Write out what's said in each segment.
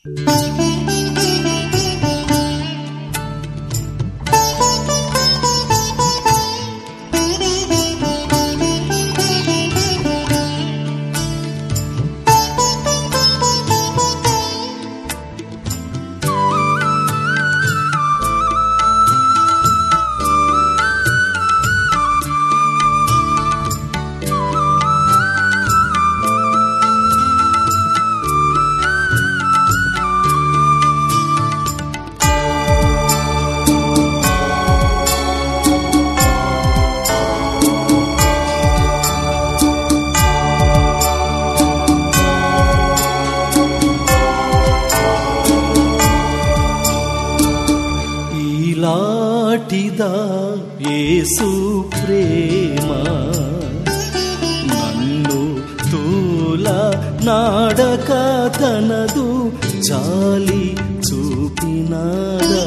ఈలాటిదా యేసు ప్రేమ నన్ను తూల నాడక తనదు జాలి చూపినాదా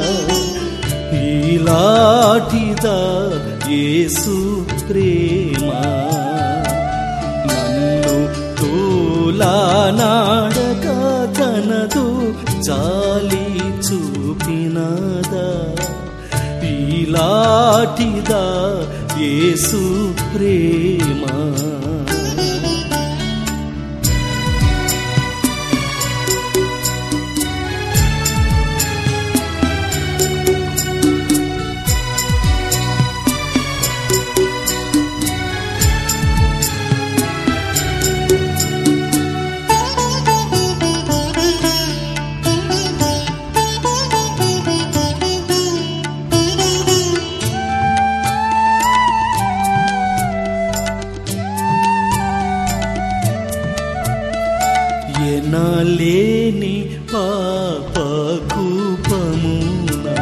ఈలాటిదా యేసు ప్రేమ నన్ను తూలా నాడక తనదు జాలి చూపినదా ఈలాటిదా యేసు ప్రేమ ఎనలేని పాప కూపమున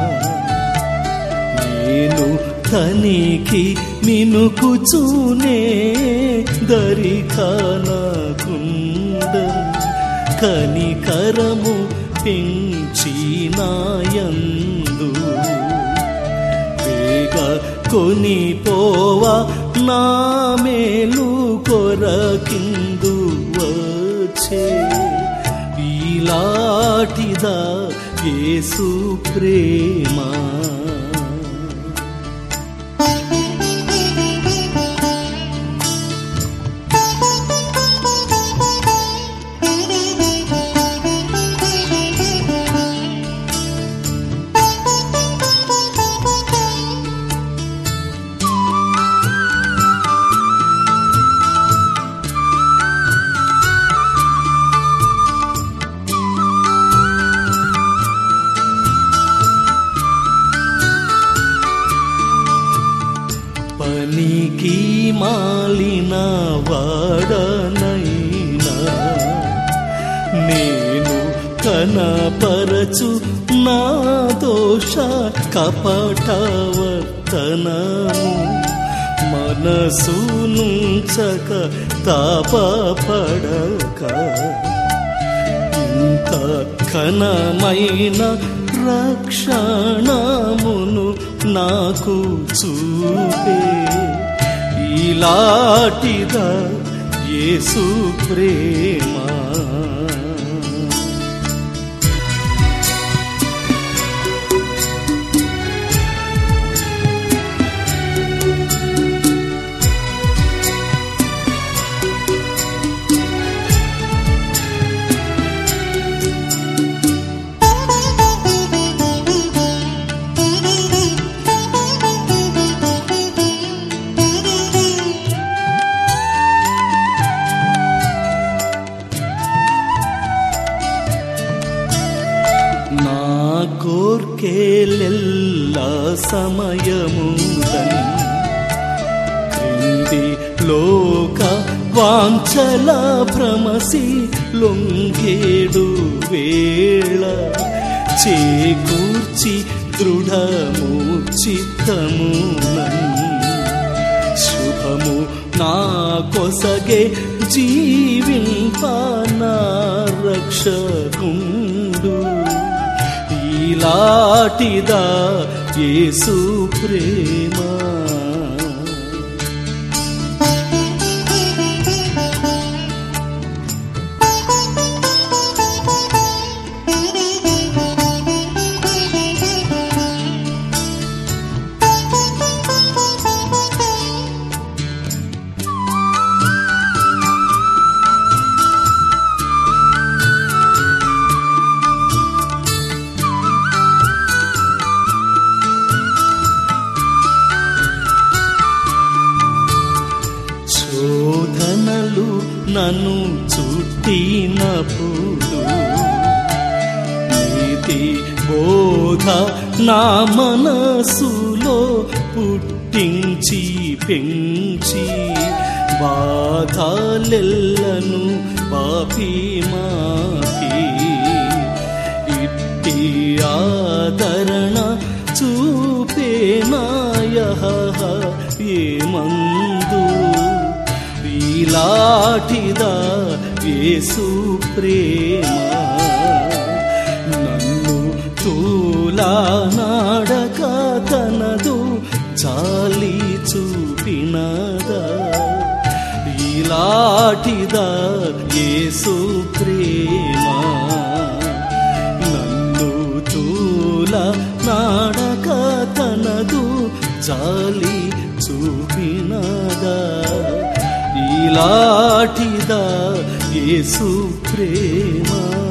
నేను తనికి మినుకుచూనే దరిఖానకుండ కనికరము పెంచినాయందు వేగ కొనిపోవా నా మేలు కొరకిందు వచ్చే ఈలాటిదా యేసు ప్రేమ పనికి మాలిన వాడనైనా నేను కనపరచు నా దోష కపటవర్తనము మనసు నుంచక తాపపడక ఇంత ఘనమైన రక్షణమును నాకు చూపే ఈలాటిదా యేసు ప్రేమ నా కోర్కేలెల్ల సమయముదని క్రింది లోక వాంఛల భ్రమసి లొంగేడు వేళ చేకూర్చి దృఢము చిత్తమునన్ శుభము నా కొసగే జీవింప నా రక్షకుండు ఈలాటిదా యేసు ప్రేమ Thank you. ఎల్లప్పుడు నీతి బోధ నా మనసులో పుట్టించి పెంచి బాధలెల్లను పాపి మాపి ఇట్టి ఆదరణ చూపే నాయహ ఏమందు ఈలాటిదా యేసు ప్రేమ నన్ను తూలా నాడక తనదు చాలి చూపినదా ఈలాటిదా యేసు ప్రేమ నన్ను తూల నాడక తనదు జాలి చూపినదా ఈలాటిదా యేసు ప్రేమ